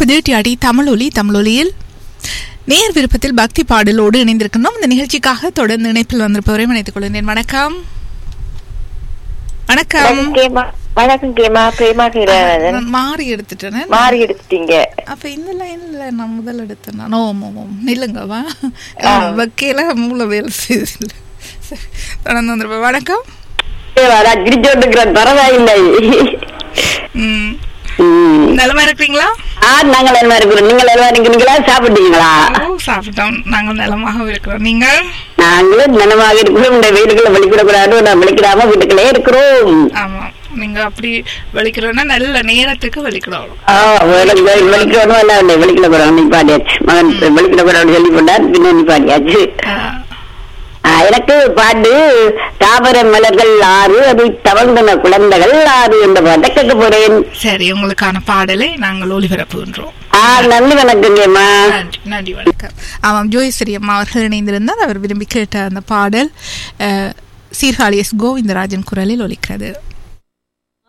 கேட்பது டிஆடி தமிழொலி தமிழொலியில் நேர் விருப்பத்தில் பக்தி பாடலோடு இணைந்திருக்கின்றோம் இந்த நிகழ்ச்சிக்காக தொடர்ந்து இணைப்பில் வந்திருப்பவரை இணைத்துக் கொள்கிறேன் வணக்கம் வணக்கம் கேமா வணக்கம் கேமா பிரேமா கீரவதன் நான் மாறி எடுத்துட்டேன் மாறி எடுத்துட்டீங்க அப்ப இந்த லைன்ல நான் முதல் எடுத்தேன் நான் ஓம் ஓம் ஓம் நில்லுங்கவா வக்கையில மூளை வேலை செய்தில்ல சரி, தொடர்ந்து வந்திருப்பேன் வணக்கம் கிரிச்சோட்டுக்கிறேன் பரவாயில்லை ம் ம். நலமா இருக்கிறீங்களா ஆ நாங்கள் எல்லாம் இருக்கிறோம் நீங்கள் எல்லாம் இருக்கிறீங்களா சாப்பிட்டீங்களா ஓ சாப்பிட்டோம் நாங்கள் நலமாக இருக்கிறோம் நீங்கள் நாங்களும் நனமாக இருக்கிறோம் இந்த வீட்டுக்குள்ள வெளிக்கிடக்கூடாது நான் வெளிக்கிடாம வீட்டுக்குள்ளே இருக்கிறோம் ஆமா நீங்க அப்படி வெளிக்கிறோம்னா நல்ல நேரத்துக்கு வெளிக்கிறோம் ஆ, வெளி- வெளி- வெளிக்கிடணும் எல்லாம் இல்லை வெளிக்கிடக்கூடாது நிப்பாட்டியாச்சு மகன் வெளிக்கிடக்கூடாது சொல்லி போட்டார் பின்ன நிப்பாட்டியாச்சு ஆ, எனக்கு பாட்டு தாவர மலர்கள் ஆறு அதை தவழ்ந்தன குழந்தைகள் ஆறு என்ற பாட்டை கேட்க போறேன் சரி உங்களுக்கான பாடலை நாங்கள் ஒளிபரப்புகின்றோம் ஆ நன்றி வணக்கங்கம்மா நன்றி நன்றி வணக்கம் ஆமாம் ஜோயஸ்ரீ அம்மா அவர்கள் இணைந்திருந்தால் அவர் விரும்பி கேட்ட அந்த பாடல் அஹ், சீர்காழி எஸ் கோவிந்தராஜன் குரலில் ஒலிக்கிறது